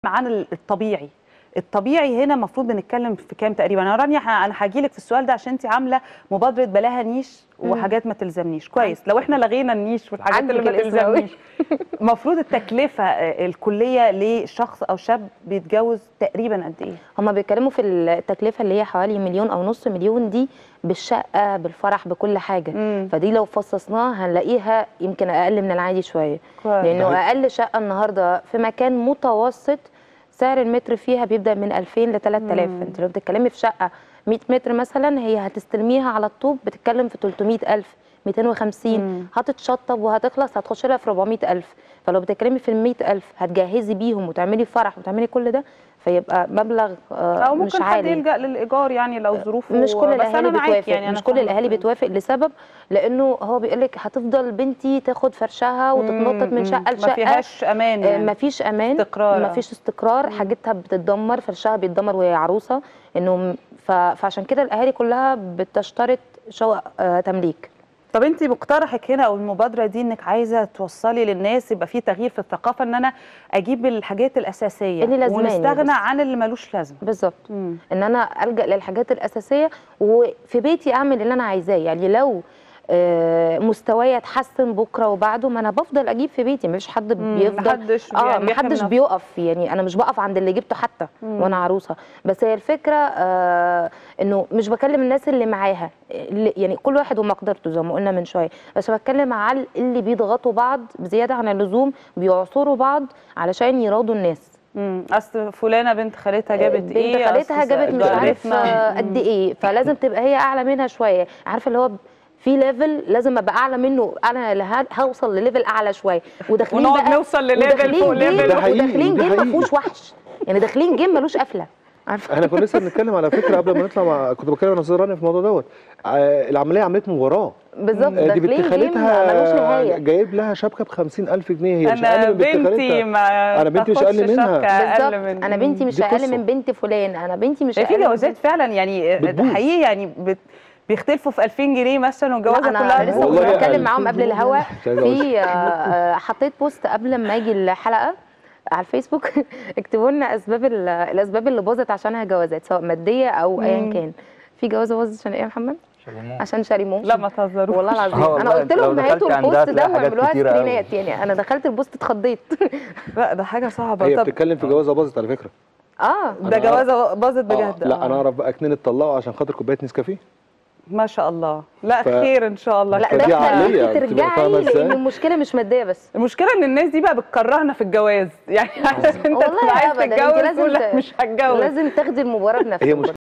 عن ال- الطبيعي الطبيعي هنا المفروض بنتكلم في كام تقريبا انا رانيا ح- انا هاجي لك في السؤال ده عشان انت عامله مبادره بلاها نيش وحاجات ما تلزمنيش كويس لو احنا لغينا النيش والحاجات اللي عندك ما الاسم أوي. تلزمنيش المفروض التكلفه آه، الكليه لشخص او شاب بيتجوز تقريبا قد ايه هما بيتكلموا في التكلفه اللي هي حوالي مليون او نص مليون دي بالشقه بالفرح بكل حاجه مم. فدي لو فصصناها هنلاقيها يمكن اقل من العادي شويه كويس. لانه اقل شقه النهارده في مكان متوسط سعر المتر فيها بيبدا من 2000 ل 3000 انت لو بتتكلمي في شقه 100 متر مثلا هي هتستلميها على الطوب بتتكلم في 300000 250 هتتشطب وهتخلص هتخش لها في 400000 فلو بتتكلمي في ال 100000 هتجهزي بيهم وتعملي فرح وتعملي كل ده فيبقى مبلغ آه، او مش ممكن حد عالي يلجا للايجار يعني لو ظروفه مش كل بس الاهالي انا معاك بتوافق يعني يعني أنا مش كل فاهمة الاهالي قصدك. بتوافق لسبب لانه هو بيقول لك هتفضل بنتي تاخد فرشها وتتنطط من شقه ما لشقه فيهاش امان آه، يعني. مفيش امان استقرار، آه. مفيش استقرار حاجتها بتتدمر فرشها بيتدمر وهي عروسه انه م- ف- فعشان كده الاهالي كلها بتشترط شقق آه، تمليك طب انت مقترحك هنا او المبادره دي انك عايزه توصلي للناس يبقى في تغيير في الثقافه ان انا اجيب الحاجات الاساسيه اللي لازماني ونستغنى بس. عن اللي ملوش لازمه بالظبط مم. ان انا الجا للحاجات الاساسيه وفي بيتي اعمل اللي انا عايزاه يعني لو آه، مستواي اتحسن بكره وبعده ما انا بفضل اجيب في بيتي مفيش حد مم، بيفضل محدش اه يعني بيحمي محدش نفسه. بيقف يعني انا مش بقف عند اللي جبته حتى وانا عروسه بس هي الفكره آه انه مش بكلم الناس اللي معاها اللي يعني كل واحد ومقدرته زي ما قلنا من شويه بس بتكلم على اللي بيضغطوا بعض بزياده عن اللزوم بيعصروا بعض علشان يراضوا الناس امم اصل فلانه بنت خالتها جابت بنت ايه خالتها أصل جابت مش عارف جارتنا. آه، قد ايه فلازم تبقى هي اعلى منها شويه عارفه اللي هو في ليفل لازم ابقى اعلى منه انا اللي ه- هوصل لليفل اعلى شويه وداخلين ونقعد بقى نوصل لليفل وداخلين فوق جيم- ليفل. ده حقيقي، وداخلين ده جيم ما حقيقي. فيهوش وحش يعني داخلين جيم ملوش قفله عارفه احنا كنا لسه بنتكلم على فكره قبل ما نطلع مع كنت بتكلم انا استاذ رانيا في الموضوع دوت ع- العمليه عمليه مباراه بالظبط آه، دي داخلين بنت جيم ملوش خالتها نهايه جايب لها شبكه ب 50000 جنيه هي مش انا اقل من بنت بنتي خالتها ما أنا بنتي مش تاخدش أقل منها. شبكة أقل بالظبط من انا بنتي مش دي اقل قصة. من بنت فلان انا بنتي مش في اقل من جوازات بنت- فعلا يعني بتبوظ. حقيقي يعني بت... بيختلفوا في 2000 جنيه مثلا والجوازه لا كلها انا لسه والله كنت يا بتكلم قلبي. معاهم قبل الهوا مش عايز أقول. في آه، آه، حطيت بوست قبل ما اجي الحلقه على الفيسبوك اكتبوا لنا اسباب ال- الاسباب اللي باظت عشانها جوازات سواء ماديه او ايا مم. كان في جوازه باظت عشان ايه يا محمد عشان شاريمون لا ما تهزروش والله العظيم آه انا والله قلت أنت لو لهم هاتوا دخلت عندها البوست ده هتلاقي حاجات واعملوها كتيرة أوي. سكرينات يعني انا دخلت البوست اتخضيت لا ده حاجه صعبه هي طب بتتكلم في جوازه باظت على فكره اه ده أنا جوازه باظت بجد آه. لا آه. انا اعرف بقى اتنين اتطلقوا عشان خاطر كوبايه نسكافيه ما شاء الله لا ف- خير ان شاء الله لا خير. ده فدي احنا عقلية، انت بتبقى ترجعي فاهمة إزاي؟ لان المشكله مش ماديه بس المشكله ان الناس دي بقى بتكرهنا في الجواز يعني عشان انت والله تبقى عايز أبداً، أنت تتجوز لازم تقول لا ت- مش هتجوز لازم تاخدي المباراه بنفسك هي مش